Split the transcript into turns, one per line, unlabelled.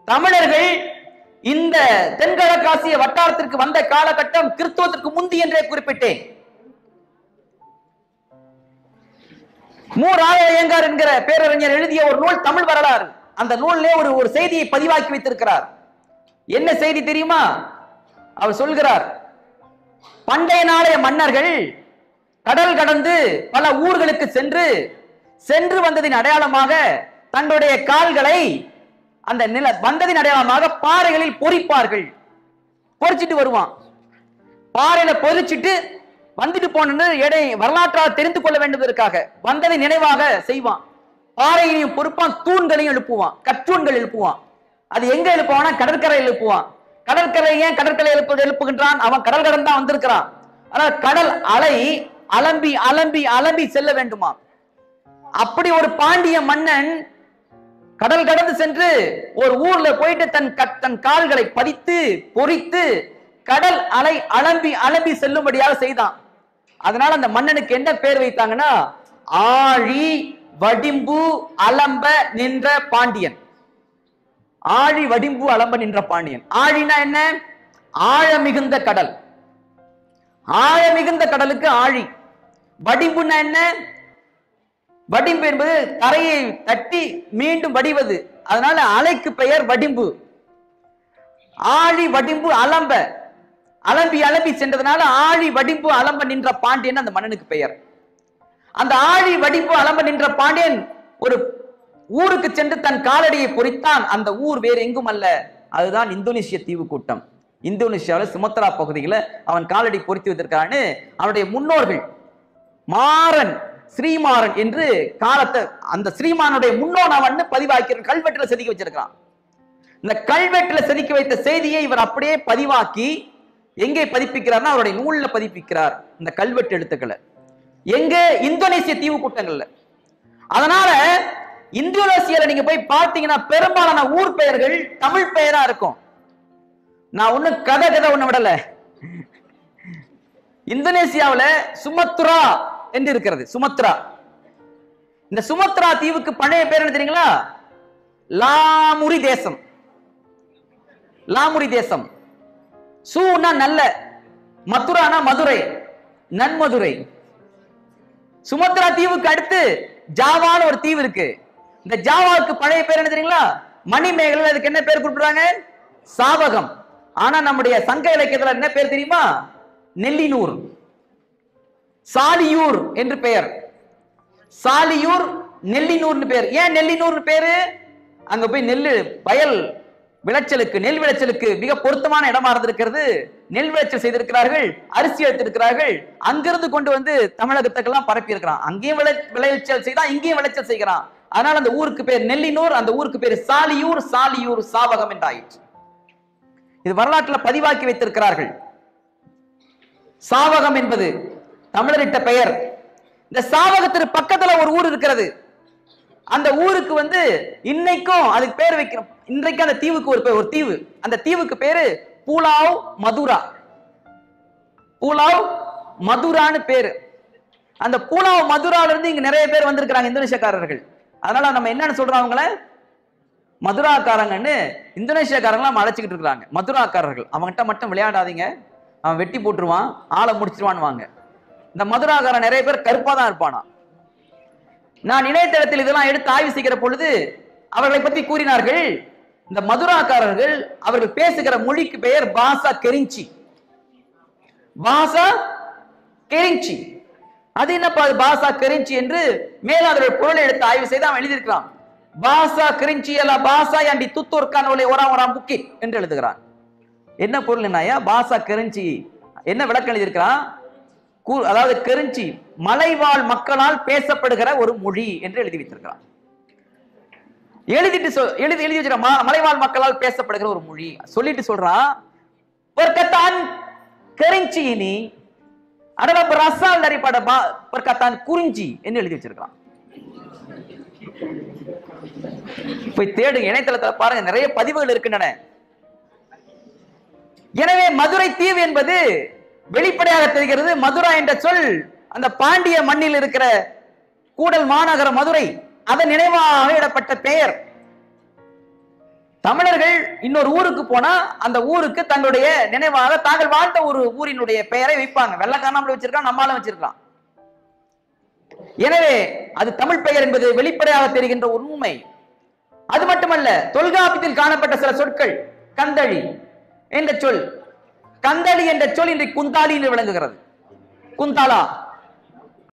தமிழர்கள் இந்த தென்கிழக்காசிய வட்டாரத்திற்கு வந்த காலகட்டம் கிறிஸ்துவத்திற்கு முந்தி என்றே குறிப்பிட்டேன் மு ராஜயங்கார் என்கிற பேரறிஞர் எழுதிய ஒரு நூல் தமிழ் வரலாறு அந்த நூலிலே ஒரு ஒரு செய்தியை பதிவாக்கி வைத்திருக்கிறார் என்ன செய்தி தெரியுமா அவர் சொல்கிறார் பண்டைய நாளைய மன்னர்கள் கடல் கடந்து பல ஊர்களுக்கு சென்று சென்று வந்ததின் அடையாளமாக தங்களுடைய கால்களை அந்த நில வந்ததின் அடையாளமாக பாறைகளில் பொறிப்பார்கள் பொறிச்சிட்டு வருவான் பாறையில பொறிச்சிட்டு வந்துட்டு போன எடை வரலாற்றால் தெரிந்து கொள்ள வேண்டுவதற்காக வந்ததை நினைவாக செய்வான் பாறையையும் பொறுப்பான் தூண்களையும் எழுப்புவான் கற்றூண்கள் எழுப்புவான் அது எங்க எழுப்புவானா கடற்கரையில் எழுப்புவான் கடற்கரை ஏன் கடற்கரை எழுப்பு எழுப்புகின்றான் அவன் கடல் கடந்து தான் வந்திருக்கிறான் ஆனால் கடல் அலை அலம்பி அலம்பி அலம்பி செல்ல வேண்டுமா அப்படி ஒரு பாண்டிய மன்னன் கடல் கடந்து சென்று ஒரு ஊர்ல போயிட்டு தன் க- தன் கால்களை பதித்து பொறித்து கடல் அலை அலம்பி அலம்பி செல்லும்படியாக செய்தான் அதனால அந்த மன்னனுக்கு என்ன பேர் வைத்தாங்கன்னா ஆழி வடிம்பு அலம்ப நின்ற பாண்டியன் ஆழி வடிம்பு அலம்ப நின்ற பாண்டியன் ஆழினா என்ன ஆழ மிகுந்த கடல் ஆழ மிகுந்த கடலுக்கு ஆழி வடிம்புன்னா என்ன வடிம்பு என்பது தரையை தட்டி மீண்டும் வடிவது அதனால அலைக்கு பெயர் வடிம்பு ஆழி வடிம்பு அலம்ப அலம்பி அலம்பி சென்றதுனால ஆழி வடிம்பு அலம்ப நின்ற பாண்டியன் அந்த மன்னனுக்கு பெயர் அந்த ஆழி வடிம்பு அலம்ப நின்ற பாண்டியன் ஒரு ஊருக்கு சென்று தன் காலடியை பொறித்தான் அந்த ஊர் வேறு எங்கும் அல்ல அதுதான் இந்தோனேசிய தீவு கூட்டம் இந்தோனேசியாவில் சுமத்ரா பகுதியில் அவன் காலடி பொறித்து வைத்திருக்கான்னு அவனுடைய முன்னோர்கள் மாறன் ஸ்ரீமாறன் என்று காலத்தை அந்த ஸ்ரீமானுடைய முன்னோன் அவன் பதிவாக்கி கல்வெட்டுல செதுக்கி வச்சிருக்கான் இந்த கல்வெட்டுல செதுக்கி வைத்த செய்தியை இவர் அப்படியே பதிவாக்கி எங்கே பதிப்பிக்கிறார்னா அவருடைய நூல்ல பதிப்பிக்கிறார் இந்த கல்வெட்டு எழுத்துக்களை எங்க இந்தோனேசிய தீவு கூட்டங்கள்ல அதனால இந்தோனேசியால நீங்க போய் பார்த்தீங்கன்னா பெரும்பாலான ஊர் பெயர்கள் தமிழ் பெயரா இருக்கும் நான் ஒண்ணு கதை கதை ஒண்ணு விடல இந்தோனேசியாவுல சுமத்ரா என்று இருக்கிறது சுமத்ரா இந்த சுமத்ரா தீவுக்கு பழைய பேர் என்ன தெரியுங்களா லாமுரி தேசம் லாமுரி தேசம் சூனா நல்ல மதுரானா மதுரை நன்மதுரை சுமத்ரா தீவுக்கு அடுத்து ஜாவான்னு ஒரு தீவு இருக்கு இந்த ஜாவாவுக்கு பழைய பேர் என்ன தெரியுங்களா மணிமேகலை அதுக்கு என்ன பேர் குறிப்பிடுறாங்க சாவகம் ஆனா நம்முடைய சங்க இலக்கியத்துல என்ன பேர் தெரியுமா நெல்லினூர் சாலியூர் என்று பெயர் சாலியூர் நெல்லினூர்னு பேர் ஏன் நெல்லினூர்னு பேரு அங்க போய் நெல்லு வயல் விளைச்சலுக்கு நெல் விளைச்சலுக்கு மிக பொருத்தமான இடமா இருந்திருக்கிறது நெல் விளைச்சல் செய்திருக்கிறார்கள் அரிசி எடுத்திருக்கிறார்கள் அங்கிருந்து கொண்டு வந்து தமிழகத்துக்கெல்லாம் பரப்பி இருக்கிறான் அங்கேயும் விளை விளைச்சல் செய்தான் இங்கேயும் விளைச்சல் செய்கிறான் அதனால அந்த ஊருக்கு பேர் நெல்லினூர் அந்த ஊருக்கு பேர் சாலியூர் சாலியூர் சாவகம் என்றாயிற்று இது வரலாற்றுல பதிவாக்கி வைத்திருக்கிறார்கள் சாவகம் என்பது தமிழரிட்ட பெயர் இந்த சாவகத்திற்கு பக்கத்துல ஒரு ஊர் இருக்கிறது அந்த ஊருக்கு வந்து இன்னைக்கும் அதுக்கு பேர் வைக்கிறோம் இன்றைக்கு அந்த தீவுக்கு ஒரு பேர் ஒரு தீவு அந்த தீவுக்கு பேரு பூலாவ் மதுரா பூலாவ் மதுரான்னு பேரு அந்த பூலாவ் மதுரால இருந்து இங்க நிறைய பேர் வந்திருக்கிறாங்க இந்தோனேஷியக்காரர்கள் அதனால நம்ம என்னன்னு சொல்றோம் அவங்கள மதுராக்காரங்கன்னு இந்தோனேஷியாக்காரங்களாம் அழைச்சிக்கிட்டு இருக்கிறாங்க மதுராக்காரர்கள் அவங்ககிட்ட மட்டும் விளையாடாதீங்க அவன் வெட்டி போட்டுருவான் ஆளை முடிச்சிருவான்னு வாங்க இந்த மதுராக்காரன் நிறைய பேர் கருப்பா தான் இருப்பானா நான் இணையதளத்தில் இதெல்லாம் எடுத்து ஆய்வு செய்கிற பொழுது அவர்களை பற்றி கூறினார்கள் இந்த மதுராக்காரர்கள் அவர்கள் பேசுகிற மொழிக்கு பெயர் பாசா கெரிஞ்சி பாசா கெரிஞ்சி அது என்னப்பா அது பாசா கெரிஞ்சி என்று மேல அதோட பொருளை எடுத்து ஆய்வு செய்து அவன் எழுதியிருக்கிறான் பாசா கெரிஞ்சி அல்ல பாசா யாண்டி துத்தூர்கான் ஒலை ஒராம் ஒராம் புக்கி என்று எழுதுகிறான் என்ன பொருள் என்னையா பாசா கெரிஞ்சி என்ன விளக்கம் எழுதியிருக்கிறான் கூ- அதாவது கெரிஞ்சி மலைவாழ் மக்களால் பேசப்படுகிற ஒரு மொழி என்று எழுதி வைத்திருக்கிறான் எழுதிட்டு சொல் எழுதி எழுதி வச்சிருக்க ம- மலைவாழ் மக்களால் பேசப்படுகிற ஒரு மொழி சொல்லிட்டு சொல்றான் பெர்கத்தான் கெரிஞ்சி இனி அடவ ரசால் நரிப்பட பெர்கத்தான் குறிஞ்சி என்று எழுதி வச்சிருக்கான் போய் தேடுங்க இணையதளத்துல பாருங்க நிறைய பதிவுகள் இருக்கின்றன எனவே மதுரை தீவு என்பது வெளிப்படையாக தெரிகிறது மதுரா என்ற சொல் அந்த பாண்டிய மண்ணில் இருக்கிற கூடல் மாநகர மதுரை அதன் நினைவாக இடப்பட்ட பெயர் தமிழர்கள் இன்னொரு ஊருக்கு போனா அந்த ஊருக்கு தங்களுடைய நினைவாக தாங்கள் வாழ்ந்த ஒரு ஊரினுடைய பெயரை வைப்பாங்க வெள்ளக்காரனாமல் வச்சிருக்கான் நம்மாலும் வச்சிருக்கான் எனவே அது தமிழ் பெயர் என்பது வெளிப்படையாக தெரிகின்ற ஒரு உண்மை அது மட்டுமல்ல தொல்காப்பியத்தில் காணப்பட்ட சில சொற்கள் கந்தளி என்ற சொல் கந்தளி என்ற சொல் இன்றைக்கு குந்தாளி என்று விளங்குகிறது குந்தாளா